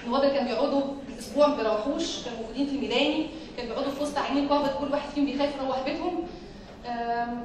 النواب اللي كانوا بيقعدوا اسبوع ما بيروحوش كانوا موجودين في الميداني كانوا بيقعدوا في وسط عينين كوفيد كل واحد فيهم بيخاف يروح بيتهم آم،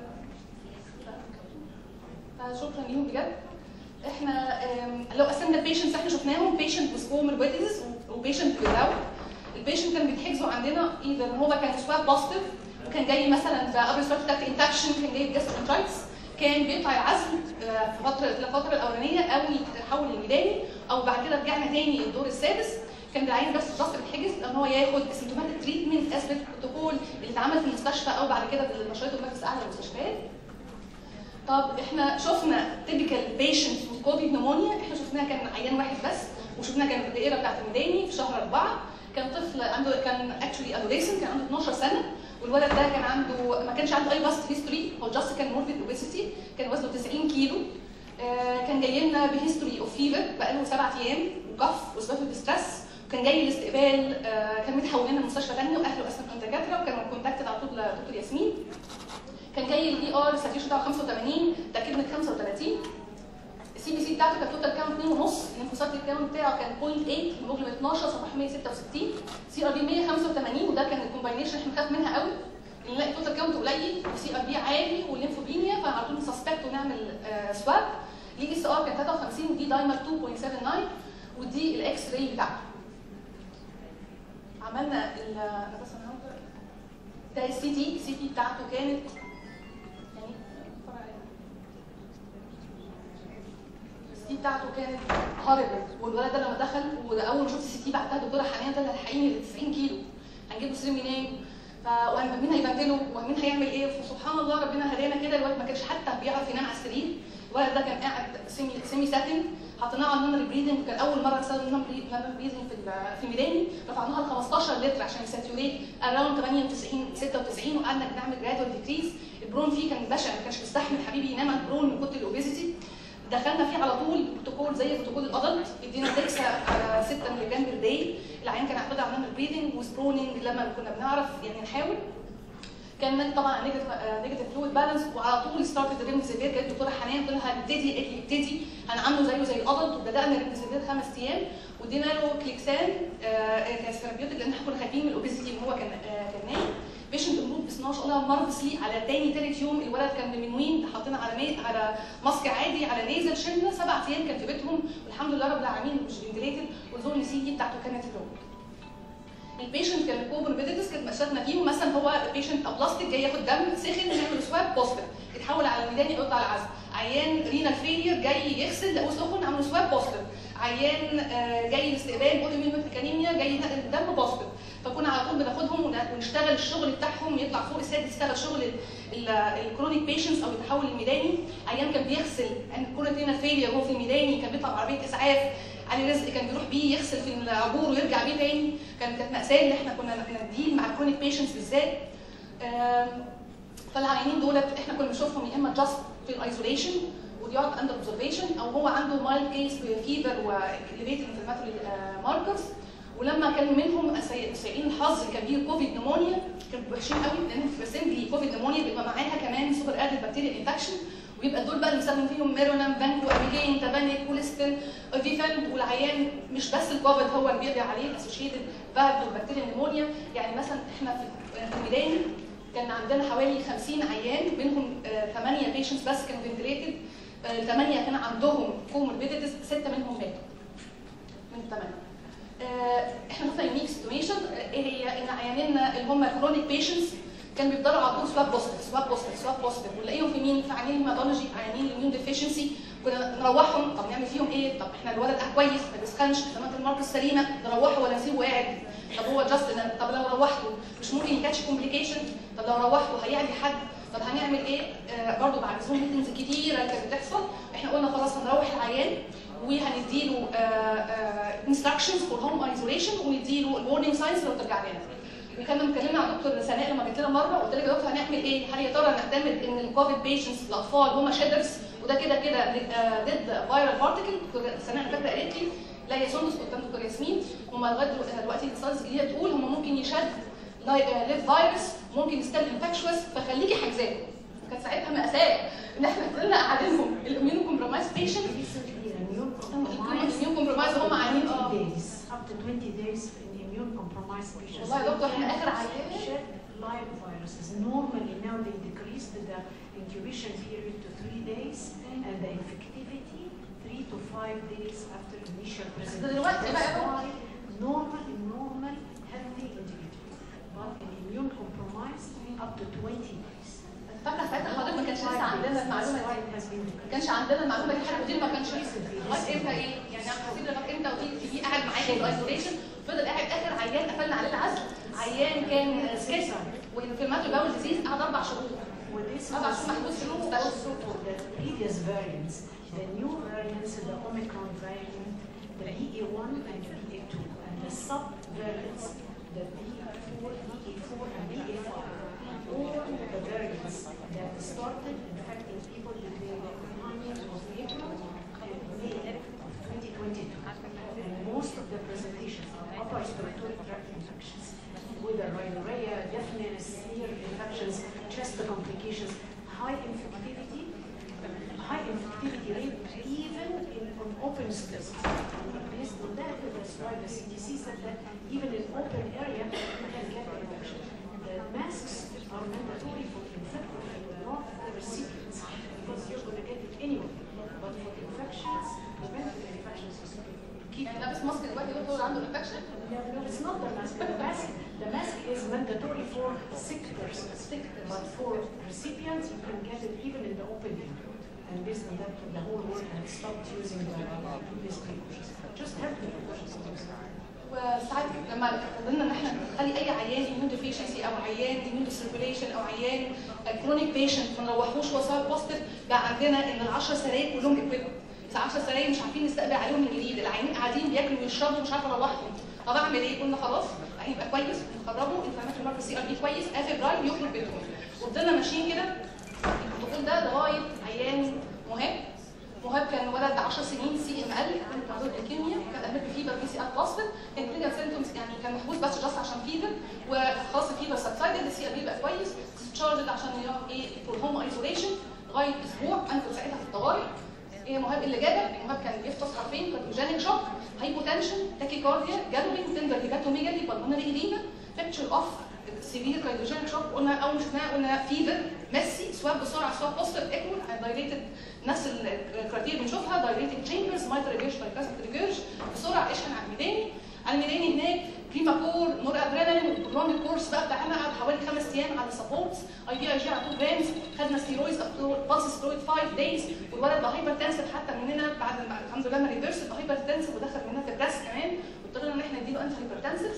فشكرا ليهم بجد احنا آم، لو قسمنا البيشنتس احنا شفناهم بيشنت وذ كوموربيديز وبيشنت without البيشنت كان بيتحجزوا عندنا اذا هو كان سواب بوزيتيف وكان جاي مثلا في ابر ستراكت انفكشن كان جاي جاسترونترايتس كان بيقطع العزل آه، في فتره الفتره الاولانيه او يتحول للميداني او بعد كده رجعنا تاني الدور السادس كان العيان بس الضغط بيتحجز ان هو ياخد سيمتوماتيك تريتمنت اثبت البروتوكول اللي اتعمل في المستشفى او بعد كده في المشاريع المركز اعلى المستشفيات طب احنا شفنا تيبيكال بيشنت كوفيد نمونيا احنا شفناها كان عيان واحد بس وشفناها كان في الدائره بتاعت الميداني في شهر اربعه كان طفل عنده كان اكشولي ادوليسنت كان عنده 12 سنه والولد ده كان عنده ما كانش عنده اي باست هيستوري هو جاست كان موربيد اوبيسيتي كان وزنه 90 كيلو آه، كان جاي لنا بهيستوري اوف فيفر بقاله سبع ايام وكف واثبات ديستريس وكان جاي الاستقبال آه، كان متحول لنا مستشفى ثانيه واهله اصلا كانوا دكاتره وكانوا كونتاكتد على طول لدكتور ياسمين كان جاي الاي ار الساتيوشن بتاعه 85 تاكدنا 35 السي بي سي بتاعته كانت توتال كاونت 2 ونص الليمفوسايت الكاونت بتاعه كان 0.8 هيموجلوبين 12 صفحه 166 سي ار بي 185 وده كان الكومباينيشن احنا بنخاف منها قوي نلاقي توتال كاونت قليل وسي ار بي عالي والليمفوبينيا فعلى طول نسسبكت ونعمل آه سواب الاي اس ار كان 53 ودي دايمر 2.79 ودي الاكس راي بتاعته عملنا ال أنا بس النهارده ده السي تي السي تي بتاعته كانت يعني فرع إيه؟ السي بتاعته كانت هاربل والولد ده لما دخل واول ما شفت السي تي بعتها الدكتوره حنان ده هتحقيني 90 كيلو هنجيبه سرير منين؟ فمين هيبدله ومين هيعمل ايه فسبحان الله ربنا هدانا كده الولد ما كانش حتى بيعرف ينام على السرير الولد ده كان قاعد سيمي سيمي ساتن حطيناه على النمر بريدنج وكان اول مره نستخدم النمر بريدنج في ال- في الميداني رفعناها ل 15 لتر عشان يساتوريت اراوند 98 96 وقعدنا نعمل جرادوال ديكريز البرون فيه كان بشع ما كانش مستحمل حبيبي ينام على البرون من كتر الاوبيزيتي دخلنا فيه على طول بروتوكول زي بروتوكول الادلت ادينا ديكسا على 6 مللي جرام بير داي العيان كان هياخدها على النمر بريدنج وسبروننج لما كنا بنعرف يعني نحاول كان طبعا نيجاتيف فلويد بالانس وعلى طول ستارتد ريمديسيفير كانت الدكتوره حنان قلت لها هنبتدي قالت لي ابتدي هنعمله زيه زي الادلت وبدانا ريمديسيفير خمس ايام وادينا له كليكسان كاسترابيوتيك لان احنا كنا خايفين من الاوبيزيتي ان هو كان آه، كان نايم بيشنت امبروف بس ما شاء الله مارفسلي على تاني تالت يوم الولد كان من وين حاطينه على مي... على ماسك عادي على نيزل شلنا سبع ايام كان في بيتهم والحمد لله رب العالمين مش فنتليتد والزون سي دي بتاعته كانت لو البيشنت كان كوموربيديتس كانت مشاكلنا فيهم مثلا هو بيشنت ابلاستيك جاي ياخد دم سخن نعمل سواب بوزيتيف اتحول على الميداني يقطع العزل عيان رينال فيلير جاي يغسل لقوه سخن عملوا سواب بوزيتيف عيان آه، جاي الاستقبال اوتوميون ميكانيميا جاي ينقل الدم بوزيتيف فكنا على طول بناخدهم ون- ونشتغل الشغل بتاعهم يطلع فوق السادس يشتغل شغل الكرونيك بيشنتس او يتحول الميداني عيان كان بيغسل عند كرونيك رينال فيلير وهو في الميداني كان بيطلع بعربيه اسعاف علي رزق كان بيروح بيه يغسل في العبور ويرجع بيه تاني كانت كانت ماساه اللي احنا كنا نديل مع الكرونيك بيشنتس بالذات آم، فالعيانين دولت احنا كنا بنشوفهم يا اما جاست في الايزوليشن وديقعد اندر اوبزرفيشن او هو عنده مايلد كيس فيفر واليفيتد انفلاماتوري ماركرز ولما كان منهم سيء- سيئين الحظ اللي كان بيه كوفيد نمونيا كانوا وحشين قوي لان في سيمبلي كوفيد نمونيا بيبقى معاها كمان سوبر ادد بكتيريا انفكشن ويبقى دول بقى اللي بنستخدم فيهم ميرونام فانكو اميجين تابانيك كوليستين فيفان والعيان مش بس الكوفيد هو اللي بيقضي عليه الاسوشيتد فالف والبكتيريا نمونيا يعني مثلا احنا في في الميداني كان عندنا حوالي 50 عيان منهم 8 بيشنتس بس كانوا فنتليتد الثمانيه كان عندهم كوموربيديتس سته منهم ماتوا من الثمانيه آه، احنا شفنا يونيك سيتويشن ايه هي ان عيانينا اللي هم كرونيك بيشنتس كان بيفضلوا على طول سواب بوزيتيف سواب بوزيتيف سواب بوزيتيف ونلاقيهم في مين في عيانين هيماتولوجي عيانين الاميون ديفيشنسي كنا نروحهم طب نعمل فيهم ايه طب احنا الولد ده كويس ما بيسخنش تمام الماركه سليمه نروحه ولا نسيبه قاعد طب هو جاست طب لو روحته مش ممكن يكاتش كومبليكيشن طب لو روحته هيعدي حد طب هنعمل ايه آه برضه بعد زوم ميتنجز كتيره كانت بتحصل احنا قلنا خلاص هنروح العيان وهنديله انستراكشنز فور هوم ايزوليشن ونديله الورنينج ساينز لو ترجع لنا وكنا متكلمه مع دكتور سناء لما جت لنا مره قلت لها يا دكتور هنعمل ايه؟ هل يا ترى نعتمد ان الكوفيد بيشنتس الاطفال هم شيدرز وده كده كده ضد فايرال بارتكل سناء فاكره قالت لي لا يا سندس قدام دكتور ياسمين هم لغايه دلوقتي الستادز الجديده بتقول هم ممكن يشد ليف فيروس ممكن يستل انفكشوس فخليكي حاجزاه كانت ساعتها مأساة ان احنا فضلنا قاعدينهم الاميون كومبرومايز بيشنت الاميون كومبرومايز هم عاملين اه my species. والله يا دكتور احنا اخر They عيان shed live viruses. Normally now they decreased the incubation period to three days and the infectivity three to five days after initial presentation. دلوقتي بقى That's يا why normal in normal healthy individuals, but in immune compromised up to 20 days. فاكره ساعتها حضرتك ما كانش لسه عندنا المعلومه That's why دي it has been ما كانش عندنا المعلومه دي حتى المدير ما كانش لغايه امتى ايه يعني حسيت لغايه امتى وفي في قاعد معايا في الايزوليشن فضل قاعد اخر عيان قفلنا عليه العزل عيان كان سكيس وفي الماتو باول ديزيز قعد اربع شهور Well, this طبعا was شو محبوس في true المستشفى. also for the previous variants, the new variants, the Omicron variant, the BA1 and the BA2, and the sub-variants, the BA4, BA4 and BA5, all the variants that started infecting people in the beginning of April and May of 2022. And most of the presentations are upper respiratory tract infections, whether rhinorrhea, deafness, ear infections, chest complications, high infectivity, high infectivity rate even in on open spaces. And Based on that, that's why the CDC said that even in open area, you can get the infection. The masks are mandatory for infected and not the recipients, because you're going to get it anyway. But for infections, preventive infections is keep يعني لابس ماسك دلوقتي دكتور عنده انفكشن no, no, it's not the mask. The mask, the mask is mandatory for sick persons. But for recipients, you can get it even in the open air. And based on that, the whole world has stopped using the previous precautions. Just health precautions. وساعات لما قدرنا ان احنا نخلي اي عيان immune deficiency او عيان immune dysregulation او عيان chronic patient ما نروحوش وصار بوستيف بقى عندنا ان ال 10 سراير كلهم اكويب 10 سراير مش عارفين نستقبل عليهم من جديد العيانين قاعدين بياكلوا ويشربوا مش عارفه اروحهم طب اعمل ايه؟ قلنا خلاص هيبقى كويس نخرجه انفلاماتوري ماركر سي ار بي كويس افبرايل يخرج بيتهم وفضلنا ماشيين كده البروتوكول ده لغايه عيان مهاب مهاب كان ولد 10 سنين سي ام ال عنده معدول الكيمياء كان قبل فيبر بي سي ار بوزيتيف كان كلينيكال سيمتومز يعني كان محبوس بس جاست عشان فيبر وخلاص الفيبر سبسايدد السي ار بي بقى كويس تشارجد عشان يقعد ايه فور هوم ايزوليشن لغايه اسبوع انا كنت ساعتها في الطوارئ ايه مهاب اللي جابك مهاب كان بيفطس حرفين كارديوجينيك شوك هايبوتنشن تاكيكارديا جالوبين تندر هيباتوميجالي بالمونري ايديما بيكتشر اوف سيفير كارديوجينيك شوك قلنا اول ما شفناها قلنا فيفر ميسي سواب بسرعه سواب بوستيف ايكول دايليتد نفس الكراتير بنشوفها دايليتد تشامبرز مايتر ريجيرش بايكاسيك ريجيرش بسرعه اشحن على الميداني على الميداني هناك بريماكور نور ادرينالين والبرونج كورس بقى بتاعنا قعد حوالي خمس ايام على سبورتس اي بي اي جي على 2 جرامز خدنا ستيرويدز اب تو بالس ستيرويد 5 دايز والولد بقى هايبر تنسف حتى مننا بعد ما الحمد لله ما ريفرس بقى هايبر تنسف ودخل مننا في البريس كمان واضطرينا ان احنا نديله انتي هايبر تنسف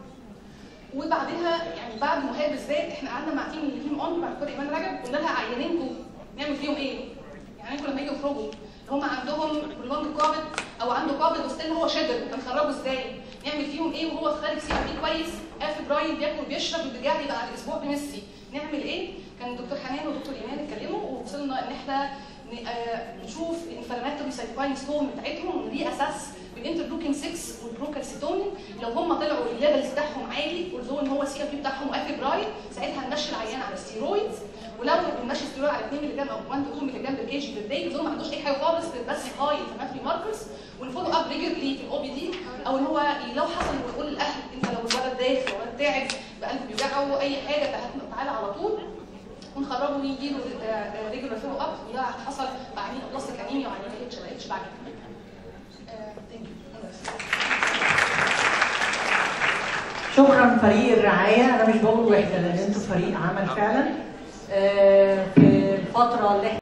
وبعدها يعني بعد مهاب بالذات احنا قعدنا مع تيم الهيم اون مع دكتور ايمان رجب قلنا لها عينينكم نعمل فيهم ايه؟ يعني لما يجوا يخرجوا هم عندهم برولونج كوفيد او عنده كوفيد وستيل هو شادر هنخرجه ازاي؟ نعمل فيهم ايه وهو خارج سي ار بي كويس قاف براين بياكل بيشرب وبيرجع لي بعد اسبوع بميسي نعمل ايه؟ كان دكتور حنان ودكتور ايمان اتكلموا ووصلنا ان احنا ن- آه، نشوف الانفلاماتوري سايتوكاين ستون بتاعتهم ودي اساس بالانترلوكين 6 والبروكالسيتونين لو هم طلعوا الليفلز بتاعهم عالي واللي ان هو السي ار بي بتاعهم افبرايل ساعتها هنمشي العيان على ستيرويدز ولو بنمشي ستيرويد على 2 ملي جرام او 1 تو 2 ملي جرام بالكي جي بير داي دول ما عندوش اي حاجه خالص غير بس هاي انفلاماتوري ماركرز ونفولو اب ريجولي في الاو بي دي او ان هو لو حصل ونقول للاهل انت لو الولد داخل الولد تعب بقلبه بيوجعه اي حاجه تعال- تعالى على طول ونخرجه ويجي له ريجولار فولو اب وده حصل بعدين بلاستيك انيميا وعينيه اتش اتش بعد كده. آه، thank you. شكرا فريق الرعايه انا مش بقول وحده لان انتوا فريق عمل فعلا آه، في الفتره اللي احنا